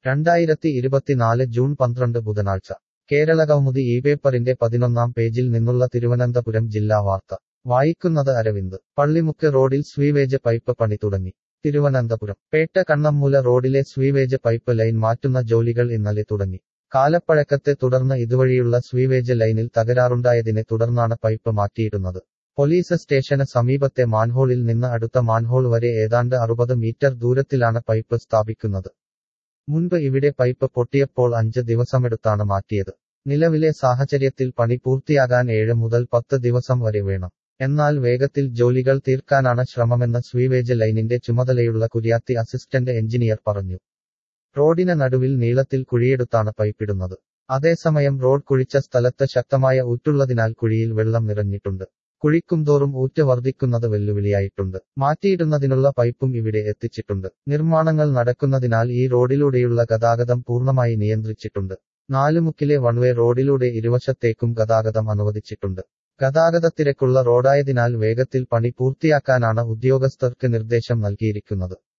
രണ്ടായിരത്തി ഇരുപത്തിനാല് ജൂൺ പന്ത്രണ്ട് ബുധനാഴ്ച കേരള കൗമുദി ഈ പേപ്പറിന്റെ പതിനൊന്നാം പേജിൽ നിന്നുള്ള തിരുവനന്തപുരം ജില്ലാ വാർത്ത വായിക്കുന്നത് അരവിന്ദ് പള്ളിമുക്ക് റോഡിൽ സ്വീവേജ് പൈപ്പ് പണി തുടങ്ങി തിരുവനന്തപുരം പേട്ട കണ്ണമ്മൂല റോഡിലെ സ്വീവേജ് പൈപ്പ് ലൈൻ മാറ്റുന്ന ജോലികൾ ഇന്നലെ തുടങ്ങി കാലപ്പഴക്കത്തെ തുടർന്ന് ഇതുവഴിയുള്ള സ്വീവേജ് ലൈനിൽ തകരാറുണ്ടായതിനെ തുടർന്നാണ് പൈപ്പ് മാറ്റിയിടുന്നത് പോലീസ് സ്റ്റേഷന് സമീപത്തെ മാൻഹോളിൽ നിന്ന് അടുത്ത മാൻഹോൾ വരെ ഏതാണ്ട് അറുപത് മീറ്റർ ദൂരത്തിലാണ് പൈപ്പ് സ്ഥാപിക്കുന്നത് മുൻപ് ഇവിടെ പൈപ്പ് പൊട്ടിയപ്പോൾ അഞ്ച് ദിവസമെടുത്താണ് മാറ്റിയത് നിലവിലെ സാഹചര്യത്തിൽ പണി പൂർത്തിയാകാൻ ഏഴ് മുതൽ പത്ത് ദിവസം വരെ വേണം എന്നാൽ വേഗത്തിൽ ജോലികൾ തീർക്കാനാണ് ശ്രമമെന്ന് സ്വീവേജ് ലൈനിന്റെ ചുമതലയുള്ള കുര്യാത്തി അസിസ്റ്റന്റ് എഞ്ചിനീയർ പറഞ്ഞു റോഡിന് നടുവിൽ നീളത്തിൽ കുഴിയെടുത്താണ് പൈപ്പിടുന്നത് അതേസമയം റോഡ് കുഴിച്ച സ്ഥലത്ത് ശക്തമായ ഊറ്റുള്ളതിനാൽ കുഴിയിൽ വെള്ളം നിറഞ്ഞിട്ടുണ്ട് കുഴിക്കുംതോറും ഊറ്റ് വർദ്ധിക്കുന്നത് വെല്ലുവിളിയായിട്ടുണ്ട് മാറ്റിയിടുന്നതിനുള്ള പൈപ്പും ഇവിടെ എത്തിച്ചിട്ടുണ്ട് നിർമ്മാണങ്ങൾ നടക്കുന്നതിനാൽ ഈ റോഡിലൂടെയുള്ള ഗതാഗതം പൂർണ്ണമായി നിയന്ത്രിച്ചിട്ടുണ്ട് നാലുമുക്കിലെ വൺവേ റോഡിലൂടെ ഇരുവശത്തേക്കും ഗതാഗതം അനുവദിച്ചിട്ടുണ്ട് ഗതാഗതത്തിരക്കുള്ള റോഡായതിനാൽ വേഗത്തിൽ പണി പൂർത്തിയാക്കാനാണ് ഉദ്യോഗസ്ഥർക്ക് നിർദ്ദേശം നൽകിയിരിക്കുന്നത്